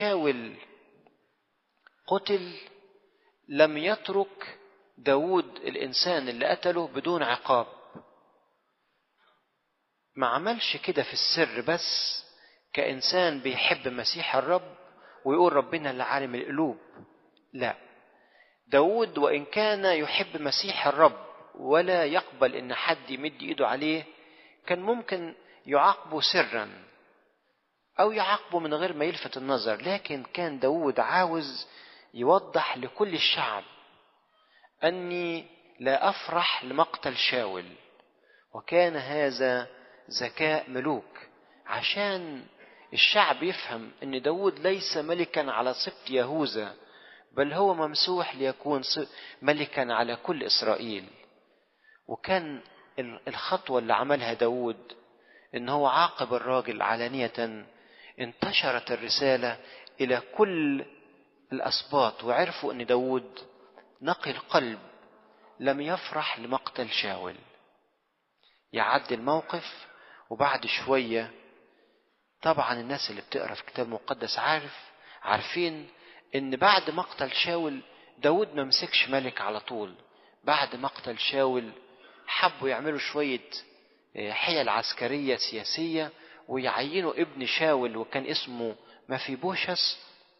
شاول قتل لم يترك داود الإنسان اللي قتله بدون عقاب ما عملش كده في السر بس كإنسان بيحب مسيح الرب ويقول ربنا اللي عالم القلوب لا داود وإن كان يحب مسيح الرب ولا يقبل إن حد يمد إيده عليه كان ممكن يعاقبه سرا أو يعاقبه من غير ما يلفت النظر لكن كان داود عاوز يوضح لكل الشعب أني لا أفرح لمقتل شاول وكان هذا ذكاء ملوك عشان الشعب يفهم أن داود ليس ملكا على سبط يهوذا بل هو ممسوح ليكون ملكا على كل إسرائيل وكان الخطوة اللي عملها داود إن هو عاقب الراجل علانية انتشرت الرسالة إلى كل الأسباط وعرفوا أن داود نقي القلب لم يفرح لمقتل شاول يعدي الموقف وبعد شوية طبعا الناس اللي بتقرا في الكتاب المقدس عارف عارفين ان بعد مقتل شاول داود ما مسكش ملك على طول بعد مقتل شاول حبوا يعملوا شوية حيل عسكرية سياسية ويعينوا ابن شاول وكان اسمه مفيبوشس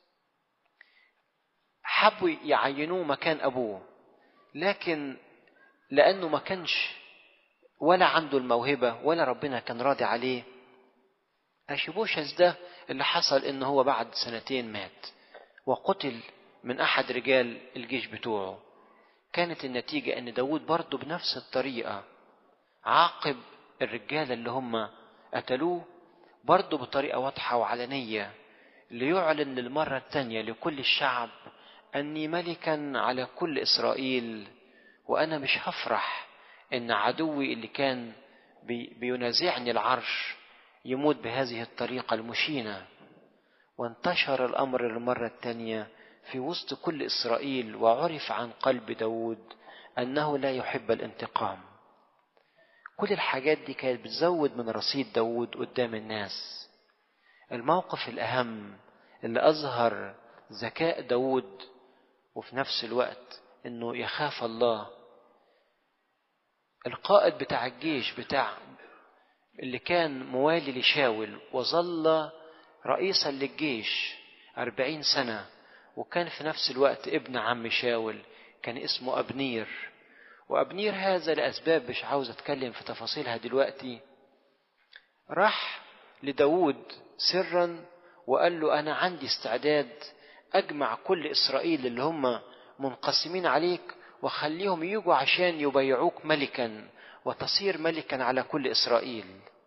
حبوا يعينوه مكان أبوه لكن لأنه ما كانش ولا عنده الموهبة ولا ربنا كان راضي عليه أشيبوشس ده اللي حصل إن هو بعد سنتين مات وقتل من أحد رجال الجيش بتوعه كانت النتيجة إن داود برضه بنفس الطريقة عاقب الرجال اللي هم قتلوه برضه بطريقة واضحة وعلنية ليعلن للمرة الثانية لكل الشعب أني ملكا على كل إسرائيل وأنا مش هفرح إن عدوي اللي كان بي بينازعني العرش يموت بهذه الطريقة المشينة وانتشر الأمر للمرة الثانية في وسط كل إسرائيل وعرف عن قلب داود أنه لا يحب الانتقام كل الحاجات دي كانت بتزود من رصيد داود قدام الناس الموقف الأهم اللي أظهر ذكاء داود وفي نفس الوقت انه يخاف الله القائد بتاع الجيش بتاع اللي كان موالي لشاول وظل رئيسا للجيش أربعين سنة وكان في نفس الوقت ابن عم شاول كان اسمه أبنير وأبنير هذا لأسباب مش عاوز أتكلم في تفاصيلها دلوقتي راح لداود سرا وقال له أنا عندي استعداد أجمع كل إسرائيل اللي هم منقسمين عليك وخليهم يجوا عشان يبايعوك ملكا وتصير ملكا على كل إسرائيل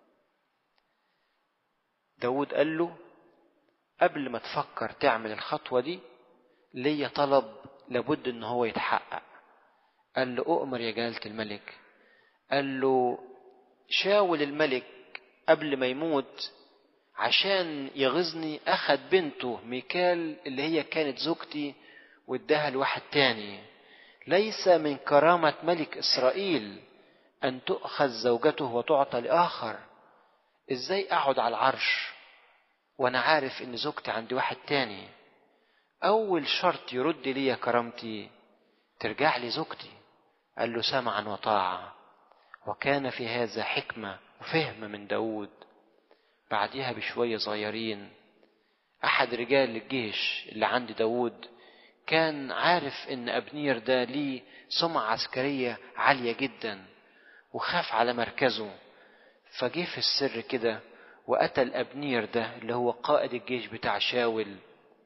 داود قال له قبل ما تفكر تعمل الخطوة دي ليا طلب لابد ان هو يتحقق قال له أؤمر يا جلالة الملك قال له شاول الملك قبل ما يموت عشان يغيظني أخد بنته ميكال اللي هي كانت زوجتي واداها لواحد تاني ليس من كرامة ملك إسرائيل أن تؤخذ زوجته وتعطى لآخر إزاي أقعد على العرش وأنا عارف إن زوجتي عند واحد تاني أول شرط يرد لي كرامتي ترجع لي زوجتي قال له سمعا وطاعة وكان في هذا حكمة وفهم من داود بعدها بشوية صغيرين أحد رجال الجيش اللي عند داود كان عارف إن أبنير ده ليه سمعة عسكرية عالية جدا وخاف على مركزه فجه في السر كده وقتل أبنير ده اللي هو قائد الجيش بتاع شاول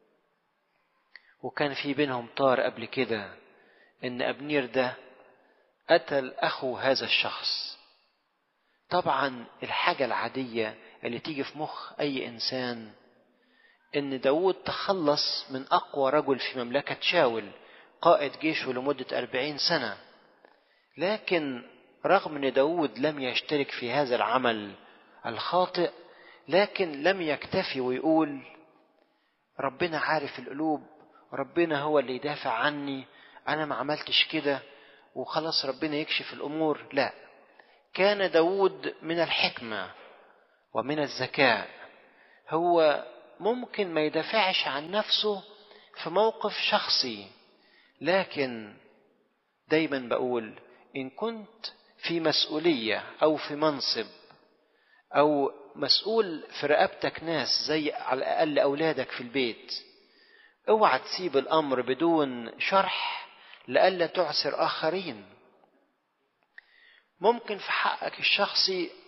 وكان في بينهم طار قبل كده إن أبنير ده قتل أخو هذا الشخص طبعا الحاجة العادية اللي تيجي في مخ أي إنسان إن داود تخلص من أقوى رجل في مملكة شاول قائد جيشه لمدة أربعين سنة لكن رغم أن داود لم يشترك في هذا العمل الخاطئ لكن لم يكتفي ويقول ربنا عارف القلوب ربنا هو اللي يدافع عني أنا ما عملتش كده وخلاص ربنا يكشف الأمور لا كان داود من الحكمة ومن الذكاء هو ممكن ما يدافعش عن نفسه في موقف شخصي لكن دايما بقول ان كنت في مسؤوليه او في منصب او مسؤول في رقبتك ناس زي على الاقل اولادك في البيت اوعى تسيب الامر بدون شرح لئلا تعسر اخرين ممكن في حقك الشخصي